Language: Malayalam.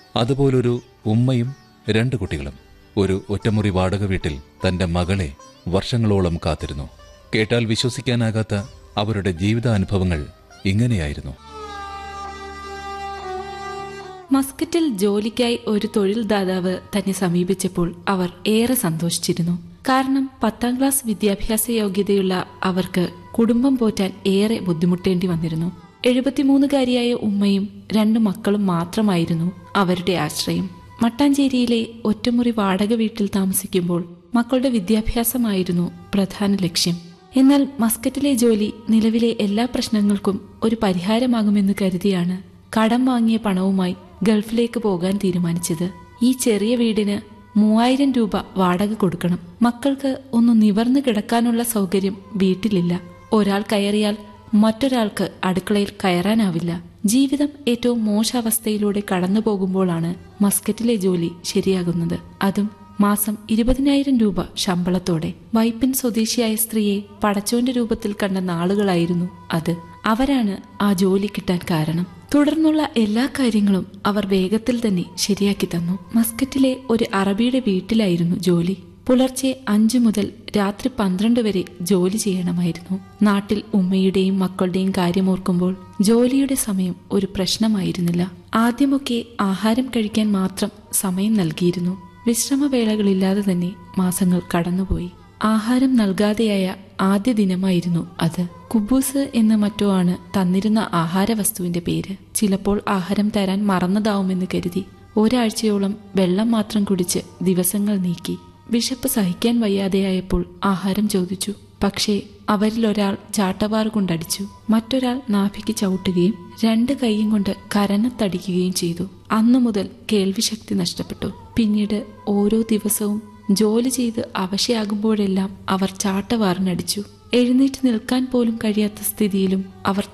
അതുപോലൊരു ഉമ്മയും രണ്ട് കുട്ടികളും ഒരു ഒറ്റമുറി വാടക വീട്ടിൽ തന്റെ മകളെ വർഷങ്ങളോളം കാത്തിരുന്നു കേട്ടാൽ വിശ്വസിക്കാനാകാത്ത അവരുടെ ജീവിതാനുഭവങ്ങൾ ഇങ്ങനെയായിരുന്നു മസ്കറ്റിൽ ജോലിക്കായി ഒരു തൊഴിൽ ദാതാവ് തന്നെ സമീപിച്ചപ്പോൾ അവർ ഏറെ സന്തോഷിച്ചിരുന്നു കാരണം പത്താം ക്ലാസ് വിദ്യാഭ്യാസ യോഗ്യതയുള്ള അവർക്ക് കുടുംബം പോറ്റാൻ ഏറെ ബുദ്ധിമുട്ടേണ്ടി വന്നിരുന്നു എഴുപത്തിമൂന്നുകാരിയായ ഉമ്മയും രണ്ടു മക്കളും മാത്രമായിരുന്നു അവരുടെ ആശ്രയം മട്ടാഞ്ചേരിയിലെ ഒറ്റമുറി വാടക വീട്ടിൽ താമസിക്കുമ്പോൾ മക്കളുടെ വിദ്യാഭ്യാസമായിരുന്നു പ്രധാന ലക്ഷ്യം എന്നാൽ മസ്കറ്റിലെ ജോലി നിലവിലെ എല്ലാ പ്രശ്നങ്ങൾക്കും ഒരു പരിഹാരമാകുമെന്ന് കരുതിയാണ് കടം വാങ്ങിയ പണവുമായി ഗൾഫിലേക്ക് പോകാൻ തീരുമാനിച്ചത് ഈ ചെറിയ വീടിന് മൂവായിരം രൂപ വാടക കൊടുക്കണം മക്കൾക്ക് ഒന്ന് നിവർന്നു കിടക്കാനുള്ള സൗകര്യം വീട്ടിലില്ല ഒരാൾ കയറിയാൽ മറ്റൊരാൾക്ക് അടുക്കളയിൽ കയറാനാവില്ല ജീവിതം ഏറ്റവും മോശാവസ്ഥയിലൂടെ കടന്നു പോകുമ്പോഴാണ് മസ്കറ്റിലെ ജോലി ശരിയാകുന്നത് അതും മാസം ഇരുപതിനായിരം രൂപ ശമ്പളത്തോടെ വൈപ്പിൻ സ്വദേശിയായ സ്ത്രീയെ പടച്ചോന്റെ രൂപത്തിൽ കണ്ട നാളുകളായിരുന്നു അത് അവരാണ് ആ ജോലി കിട്ടാൻ കാരണം തുടർന്നുള്ള എല്ലാ കാര്യങ്ങളും അവർ വേഗത്തിൽ തന്നെ ശരിയാക്കി തന്നു മസ്കറ്റിലെ ഒരു അറബിയുടെ വീട്ടിലായിരുന്നു ജോലി പുലർച്ചെ അഞ്ചു മുതൽ രാത്രി പന്ത്രണ്ട് വരെ ജോലി ചെയ്യണമായിരുന്നു നാട്ടിൽ ഉമ്മയുടെയും മക്കളുടെയും കാര്യമോർക്കുമ്പോൾ ജോലിയുടെ സമയം ഒരു പ്രശ്നമായിരുന്നില്ല ആദ്യമൊക്കെ ആഹാരം കഴിക്കാൻ മാത്രം സമയം നൽകിയിരുന്നു വിശ്രമവേളകളില്ലാതെ തന്നെ മാസങ്ങൾ കടന്നുപോയി ആഹാരം നൽകാതെയായ ആദ്യ ദിനമായിരുന്നു അത് കുബൂസ് എന്ന് മറ്റോ ആണ് തന്നിരുന്ന ആഹാര വസ്തുവിന്റെ പേര് ചിലപ്പോൾ ആഹാരം തരാൻ മറന്നതാവുമെന്ന് കരുതി ഒരാഴ്ചയോളം വെള്ളം മാത്രം കുടിച്ച് ദിവസങ്ങൾ നീക്കി വിശപ്പ് സഹിക്കാൻ വയ്യാതെയായപ്പോൾ ആഹാരം ചോദിച്ചു പക്ഷേ അവരിൽ ഒരാൾ ചാട്ടവാർ കൊണ്ടടിച്ചു മറ്റൊരാൾ നാഭിക്ക് ചവിട്ടുകയും രണ്ട് കൈയും കൊണ്ട് കരനത്തടിക്കുകയും ചെയ്തു അന്നു മുതൽ കേൾവിശക്തി നഷ്ടപ്പെട്ടു പിന്നീട് ഓരോ ദിവസവും ജോലി ചെയ്ത് അവശയാകുമ്പോഴെല്ലാം അവർ ചാട്ടവാറിനടിച്ചു എഴുന്നേറ്റ് നിൽക്കാൻ പോലും കഴിയാത്ത സ്ഥിതിയിലും അവർ